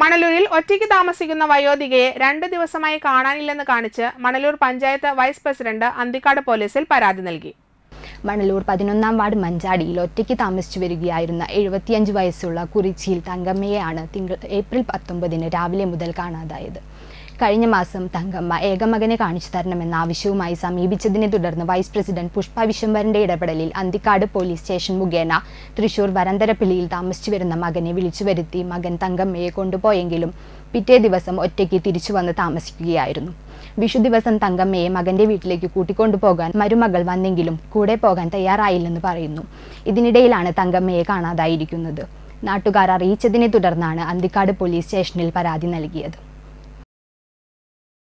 മണലൂരിൽ ഒറ്റയ്ക്ക് താമസിക്കുന്ന വയോധികയെ രണ്ട് ദിവസമായി കാണാനില്ലെന്ന് കാണിച്ച് മണലൂർ പഞ്ചായത്ത് വൈസ് പ്രസിഡന്റ് അന്തിക്കാട് പോലീസിൽ പരാതി നൽകി മണലൂർ പതിനൊന്നാം വാർഡ് മഞ്ചാടിയിൽ ഒറ്റയ്ക്ക് താമസിച്ചു വരികയായിരുന്ന എഴുപത്തിയഞ്ച് വയസ്സുള്ള കുറിച്ചിയിൽ തങ്കമ്മയെയാണ് തിങ്കൾ ഏപ്രിൽ പത്തൊമ്പതിന് രാവിലെ മുതൽ കാണാതായത് കഴിഞ്ഞ മാസം തങ്കമ്മ ഏകമകനെ കാണിച്ചു തരണമെന്ന ആവശ്യവുമായി സമീപിച്ചതിനെ തുടർന്ന് വൈസ് പ്രസിഡന്റ് പുഷ്പ വിശ്വംഭരന്റെ ഇടപെടലിൽ അന്തിക്കാട് പോലീസ് സ്റ്റേഷൻ മുഖേന തൃശൂർ വരന്തരപ്പിള്ളിയിൽ താമസിച്ചു വരുന്ന മകനെ വിളിച്ചു വരുത്തി മകൻ തങ്കമ്മയെ കൊണ്ടുപോയെങ്കിലും പിറ്റേ ദിവസം ഒറ്റയ്ക്ക് തിരിച്ചു വന്ന് താമസിക്കുകയായിരുന്നു വിഷു ദിവസം തങ്കമ്മയെ മകന്റെ വീട്ടിലേക്ക് കൂട്ടിക്കൊണ്ടുപോകാൻ മരുമകൾ വന്നെങ്കിലും കൂടെ പോകാൻ തയ്യാറായില്ലെന്ന് പറയുന്നു ഇതിനിടയിലാണ് തങ്കമ്മയെ കാണാതായിരിക്കുന്നത് നാട്ടുകാർ അറിയിച്ചതിനെ തുടർന്നാണ് അന്തിക്കാട് പോലീസ് സ്റ്റേഷനിൽ പരാതി നൽകിയത്